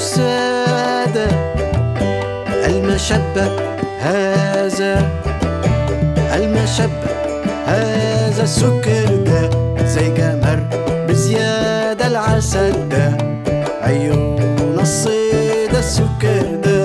وسادة المشبة هذا المشبة هذا السكر ده زي جمر بزيادة العسل ده عيون الصيد السكر ده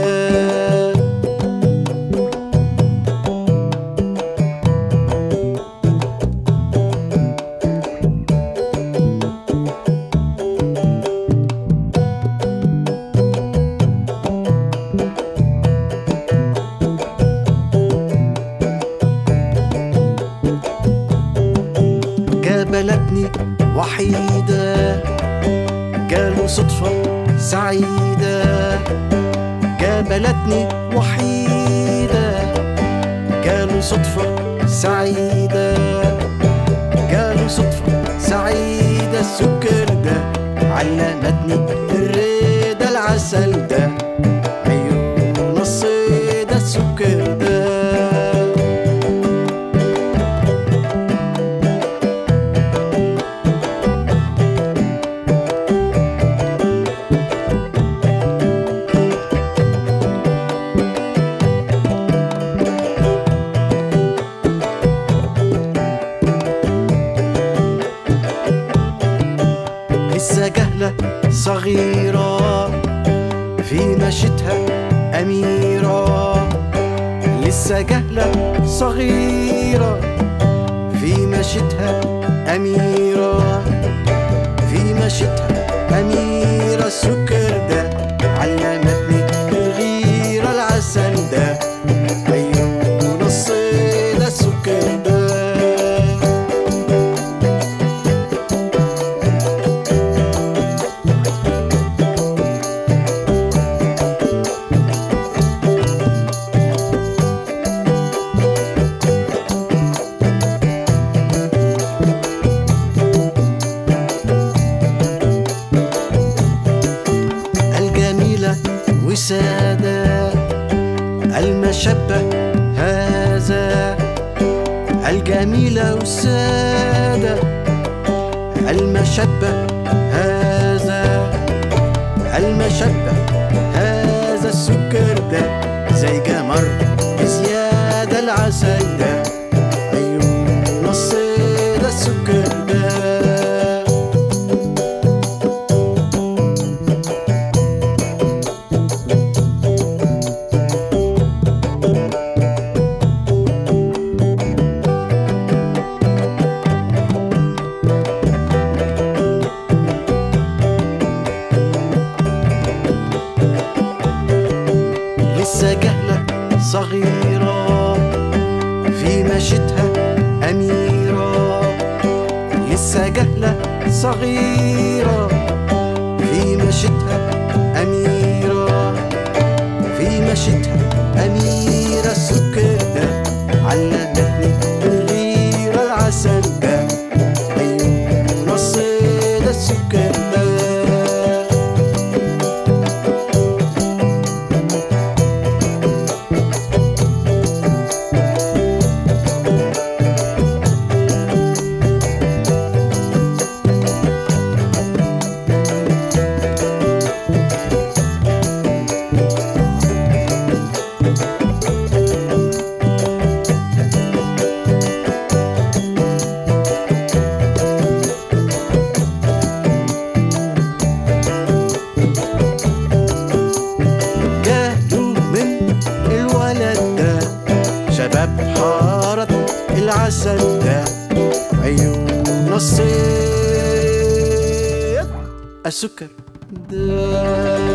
جابلتني وحيدة قالوا صدفة سعيدة جابلتني وحيدة قالوا صدفة سعيدة قالوا صدفة سعيدة السكر ده علمتني الريدة العسل ده عيون الصيد السكر ده لسه جهلة صغيرة في مشيتها أميرة لسه جهلة صغيرة في مشيتها أميرة في مشيتها أميرة السكر ده علمتني الغيرة العسل ده عيون الصيد السكر ده الجميلة وسادة المشبة هذا الجميلة وسادة المشبة هذا المشبة هذا السكر ده زي جمر بزيادة العسل ده عيون الصيد السكر ده لسه جهلة صغيرة في مشيتها أميرة لسه جهلة صغيرة في مشيتها أميرة في مشيتها أميرة السكر ده علمتني الغيرة العسل ده عيون الصيد السكر ده جالوا من الولد ده شباب حارة العسل ده عيون الصيد السكر ده